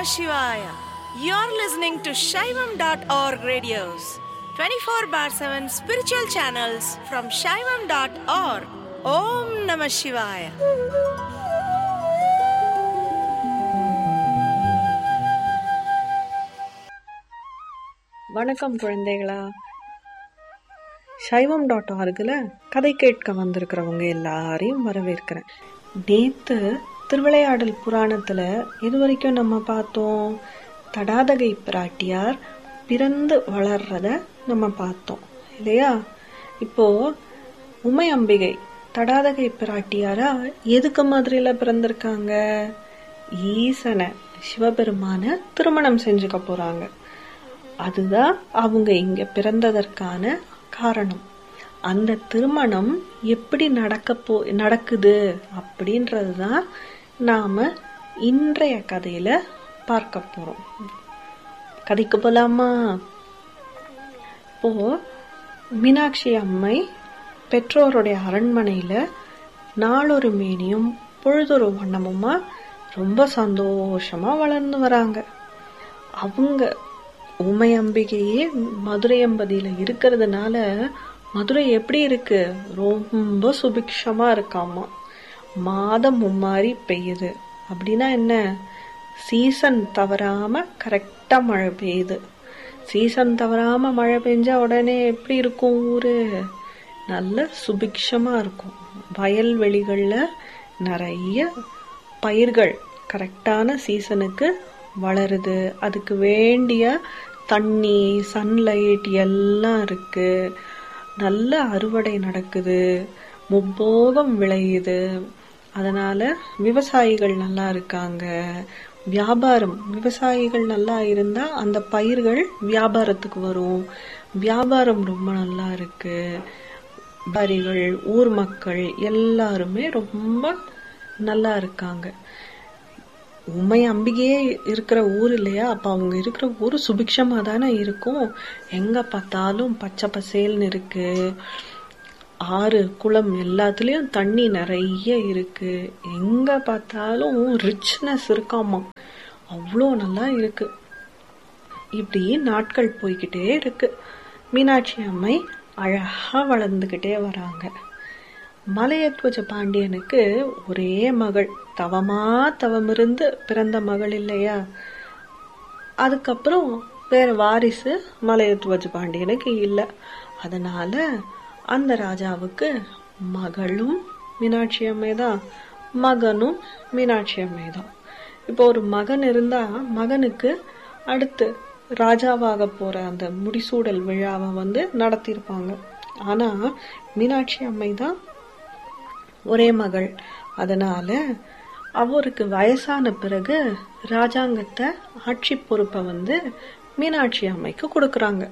Namah Shivaya. You're listening to Shaivam.org radios, 24 bar 7 spiritual channels from Shaivam.org. Om Namah Shivaya. வணக்கம் குழந்தைகளா சைவம் dot ஆர்கில் கதை கேட்க வந்திருக்கிறவங்க எல்லாரையும் வரவேற்கிறேன் நேத்து திருவிளையாடல் புராணத்துல இது வரைக்கும் நம்ம பார்த்தோம் தடாதகை பிராட்டியார் பிறந்து வளர்றத நம்ம பார்த்தோம் இல்லையா இப்போ உமை அம்பிகை தடாதகை பிராட்டியாரா எதுக்கு மாதிரில பிறந்திருக்காங்க ஈசனை சிவபெருமான திருமணம் செஞ்சுக்க போறாங்க அதுதான் அவங்க இங்க பிறந்ததற்கான காரணம் அந்த திருமணம் எப்படி நடக்க போ நடக்குது அப்படின்றது தான் நாம இன்றைய கதையில பார்க்க போறோம் கதைக்கு போலாமா இப்போ மீனாட்சி அம்மை பெற்றோருடைய அரண்மனையில நாளொரு மேனியும் பொழுதொரு வண்ணமுமா ரொம்ப சந்தோஷமா வளர்ந்து வராங்க அவங்க உமை அம்பிகையே மதுரை அம்பதியில இருக்கிறதுனால மதுரை எப்படி இருக்கு ரொம்ப சுபிக்ஷமா இருக்காமா மாதம் மும்மாறி பெய்யுது அப்படின்னா என்ன சீசன் தவறாம கரெக்டா மழை பெய்யுது சீசன் தவறாம மழை பெஞ்சா உடனே எப்படி இருக்கும் ஊரு நல்ல சுபிக்ஷமா இருக்கும் வயல்வெளிகள்ல நிறைய பயிர்கள் கரெக்டான சீசனுக்கு வளருது அதுக்கு வேண்டிய தண்ணி சன்லைட் எல்லாம் இருக்கு நல்ல அறுவடை நடக்குது முப்போகம் விளையுது அதனால விவசாயிகள் நல்லா இருக்காங்க வியாபாரம் விவசாயிகள் நல்லா இருந்தா அந்த பயிர்கள் வியாபாரத்துக்கு வரும் வியாபாரம் ரொம்ப நல்லா இருக்கு வியாபாரிகள் ஊர் மக்கள் எல்லாருமே ரொம்ப நல்லா இருக்காங்க உண்மை அம்பிகையே இருக்கிற ஊர் இல்லையா அப்ப அவங்க இருக்கிற ஊர் சுபிக்ஷமா தானே இருக்கும் எங்க பார்த்தாலும் பச்சை பசேல்னு இருக்கு ஆறு குளம் எல்லாத்துலயும் தண்ணி நிறைய இருக்கு எங்க பார்த்தாலும் ரிச்னஸ் இருக்காமா அவ்வளோ நல்லா இருக்கு இப்படி நாட்கள் போய்கிட்டே இருக்கு மீனாட்சி அம்மை அழகா வளர்ந்துகிட்டே வராங்க மலையத்வஜ பாண்டியனுக்கு ஒரே மகள் தவமா தவமிருந்து பிறந்த மகள் இல்லையா அதுக்கப்புறம் வேற வாரிசு மலையத்வஜ பாண்டியனுக்கு இல்லை அதனால அந்த ராஜாவுக்கு மகளும் மீனாட்சி அம்மை தான் மகனும் மீனாட்சி அம்மை தான் இப்போ ஒரு மகன் இருந்தா மகனுக்கு அடுத்து ராஜாவாக போற அந்த முடிசூடல் விழாவை வந்து நடத்தியிருப்பாங்க ஆனா மீனாட்சி அம்மை தான் ஒரே மகள் அதனால அவருக்கு வயசான பிறகு ராஜாங்கத்தை ஆட்சி பொறுப்பை வந்து மீனாட்சி அம்மைக்கு கொடுக்கறாங்க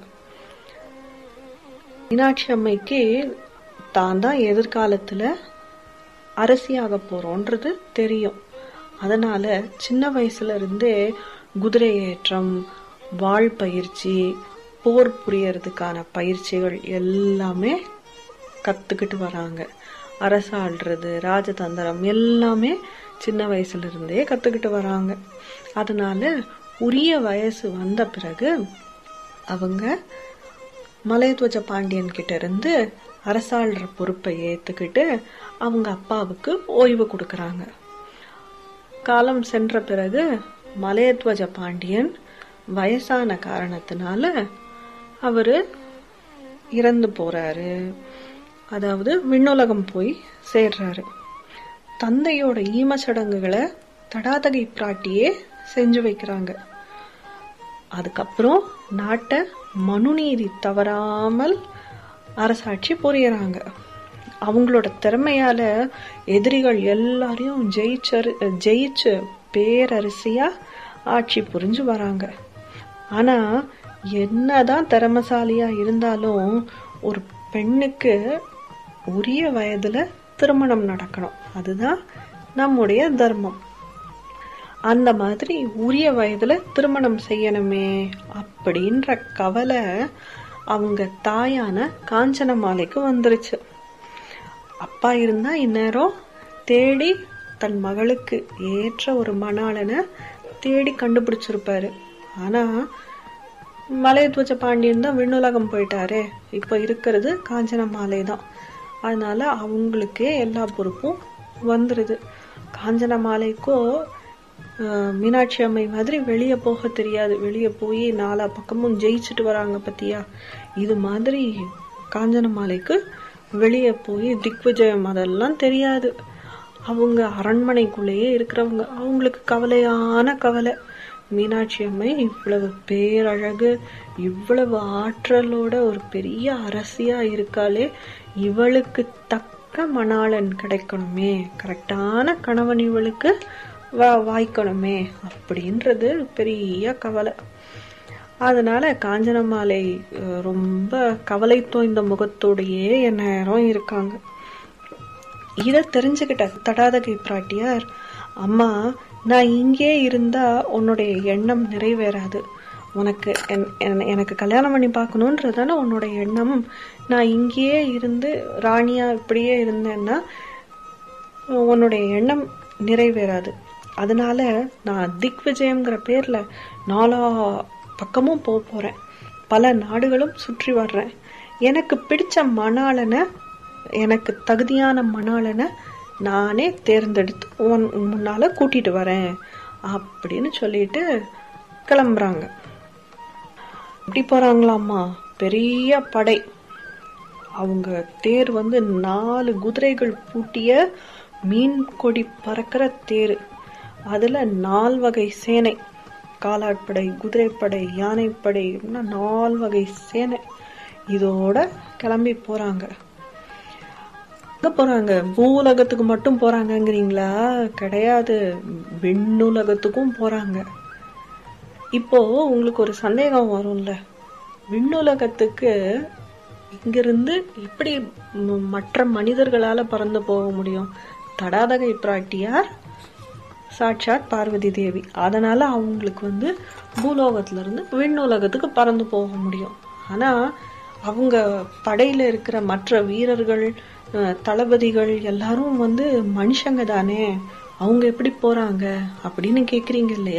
மீனாட்சி அம்மைக்கு தான் தான் எதிர்காலத்துல அரசியாக போறோன்றது தெரியும் அதனால சின்ன வயசுல இருந்தே குதிரை ஏற்றம் வாழ் பயிற்சி போர் புரியறதுக்கான பயிற்சிகள் எல்லாமே கத்துக்கிட்டு வராங்க அரசாள்றது ராஜதந்திரம் எல்லாமே சின்ன வயசுல இருந்தே கத்துக்கிட்டு வராங்க அதனால உரிய வயசு வந்த பிறகு அவங்க மலையத்வஜ பாண்டியன் கிட்ட இருந்து அரசாள்ற பொறுப்பை ஏத்துக்கிட்டு அவங்க அப்பாவுக்கு ஓய்வு கொடுக்கறாங்க காலம் சென்ற பிறகு மலையத்வஜ பாண்டியன் வயசான காரணத்தினால அவரு இறந்து போறாரு அதாவது விண்ணுலகம் போய் சேர்றாரு தந்தையோட ஈம சடங்குகளை தடாதகை பிராட்டியே செஞ்சு வைக்கிறாங்க அதுக்கப்புறம் நாட்டை மனுநீதி தவறாமல் அரசாட்சி புரியறாங்க அவங்களோட திறமையால எதிரிகள் எல்லாரையும் ஜெயிச்சரு ஜெயிச்சு பேரரசியா ஆட்சி புரிஞ்சு வராங்க ஆனா என்னதான் திறமசாலியா இருந்தாலும் ஒரு பெண்ணுக்கு உரிய வயதுல திருமணம் நடக்கணும் அதுதான் நம்முடைய தர்மம் அந்த மாதிரி உரிய வயதுல திருமணம் செய்யணுமே அப்படின்ற கவலை அவங்க தாயான காஞ்சனமாலைக்கு வந்துருச்சு அப்பா இருந்தா இந்நேரம் தேடி தன் மகளுக்கு ஏற்ற ஒரு மணாளனை தேடி கண்டுபிடிச்சிருப்பாரு ஆனா மலையத்வஜ பாண்டியன் தான் விண்ணுலகம் போயிட்டாரே இப்போ இருக்கிறது காஞ்சன மாலை தான் அதனால அவங்களுக்கே எல்லா பொறுப்பும் வந்துருது காஞ்சன மாலைக்கோ ஆஹ், மீனாட்சி அம்மை மாதிரி வெளியே போக தெரியாது வெளியே போய் நாலா பக்கமும் ஜெயிச்சுட்டு வராங்க பத்தியா இது மாதிரி காஞ்சன மாலைக்கு வெளியே போய் திக்விஜயம் அதெல்லாம் தெரியாது அவங்க அரண்மனைக்குள்ளேயே இருக்கிறவங்க அவங்களுக்கு கவலையான கவலை மீனாட்சி அம்மை இவ்வளவு பேரழகு இவ்வளவு ஆற்றலோட ஒரு பெரிய அரசியா இருக்காளே இவளுக்கு தக்க மணாளன் கிடைக்கணுமே கரெக்டான கணவன் இவளுக்கு வா- வாய்க்கணுமே அப்படின்றது பெரிய கவலை அதனால காஞ்சனமாலை அஹ், ரொம்ப கவலை தோய்ந்த முகத்தோடையே நேரம் இருக்காங்க இத தெரிஞ்சுக்கிட்ட தடாதகை பிராட்டியார் அம்மா நான் இங்கே இருந்தா உன்னுடைய எண்ணம் நிறைவேறாது உனக்கு என்- என்- எனக்கு கல்யாணம் பண்ணி பார்க்கணுன்றதானே உன்னோட எண்ணம் நான் இங்கேயே இருந்து ராணியா இப்படியே இருந்தேன்னா உன்னுடைய எண்ணம் நிறைவேறாது அதனால நான் திக் விஜயம்ங்கிற பேர்ல நாலா பக்கமும் போக போறேன் பல நாடுகளும் சுற்றி வர்றேன் எனக்கு பிடிச்ச மணாளனை எனக்கு தகுதியான மணாளனை நானே தேர்ந்தெடுத்து உன் முன்னால கூட்டிட்டு வரேன் அப்படின்னு சொல்லிட்டு கிளம்புறாங்க எப்படி போறாங்களாமா பெரிய படை அவங்க தேர் வந்து நாலு குதிரைகள் பூட்டிய மீன் கொடி பறக்கிற தேர் அதுல நால் வகை சேனை காலாட்படை குதிரைப்படை யானைப்படை இப்படின்னா நால் வகை சேனை இதோட கிளம்பி போறாங்க எங்க போறாங்க பூலகத்துக்கு மட்டும் போறாங்கங்கிறீங்களா கிடையாது விண்ணுலகத்துக்கும் போறாங்க இப்போ உங்களுக்கு ஒரு சந்தேகம் வரும்ல விண்ணுலகத்துக்கு இங்கிருந்து எப்படி ம- மற்ற மனிதர்களால பறந்து போக முடியும் தடாதகை பிராட்டியார் சாட்சாத் பார்வதி தேவி அதனால அவங்களுக்கு வந்து பூலோகத்துல இருந்து விண்ணுலகத்துக்கு பறந்து போக முடியும் ஆனா அவங்க படையில இருக்கிற மற்ற வீரர்கள் அஹ், தளபதிகள் எல்லாரும் வந்து மனுஷங்க தானே அவங்க எப்படி போறாங்க அப்படின்னு கேக்குறீங்க இல்லையா